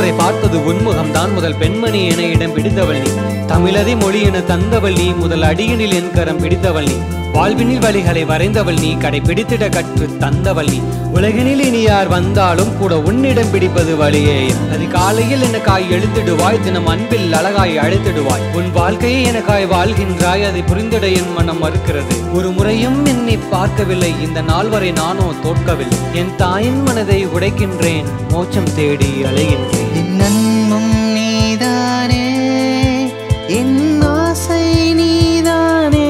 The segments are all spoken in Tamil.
முறை பார்த்தது உன்முகம் தான் முதல் பெண்மணி என இடம் பிடித்தவள் நீ தமிழதை மொழி என தந்தவள் நீ முதல் அடியினில் என் கரம் பிடித்தவள் நீ வாழ்வினில் வழிகளை வரைந்தவள் நீ கடை பிடித்திட கற்று தந்தவள் நீ உலகினில் இனி யார் வந்தாலும் கூட உன்னிடம் பிடிப்பது வழியே அது காலையில் எனக்காய் எழுத்திடுவாய் தினம் அன்பில் அழகாய் அழைத்திடுவாய் உன் வாழ்க்கையை எனக்காய் வாழ்கின்றாய் அதை புரிந்திட என் மனம் மறுக்கிறது ஒரு முறையும் என்னை பார்க்கவில்லை இந்த நாள் வரை நானோ தோற்கவில்லை என் தாயின் மனதை உடைக்கின்றேன் மோட்சம் தேடி அலைகின்றேன் என் நன்மம் நீதானே என் ஆசை நீதானே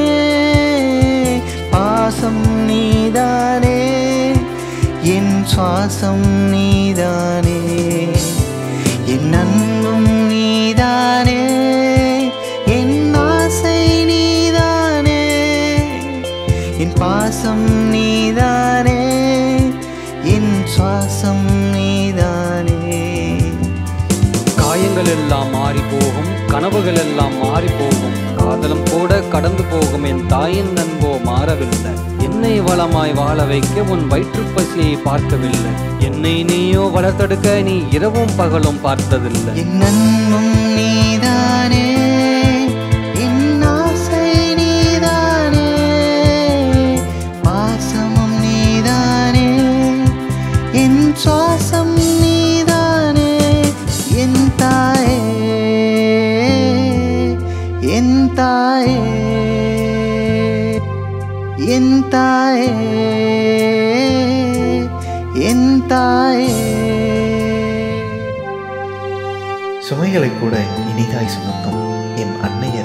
பாசம் நீதானே என் சுவாசம் நீதானே என் நன்மம் நீதானே என் ஆசை நீதானே என் பாசம் நீதானே என் சுவாசம் நீதானே காயங்கள் எல்லாம் மாறி போகும் கனவுகள் எல்லாம் மாறி போகும் காதலும் கூட கடந்து போகும் என் தாயின் அன்போ மாறவில்லை என்னை வளமாய் வாழ வைக்க உன் வயிற்றுப் பசியை பார்க்கவில்லை என்னை நீயோ வளர்த்தெடுக்க நீ இரவும் பகலும் பார்த்ததில்லை என் நன்மம் நீதானே என் ஆசை நீதானே பாசமும் நீதானே என் சுவாசம் நீதானே என் தாயே என் தாயே என் தாயே என் தாயே சுமைகளை கூட இனிதாய் சுமக்கும் என் அன்னை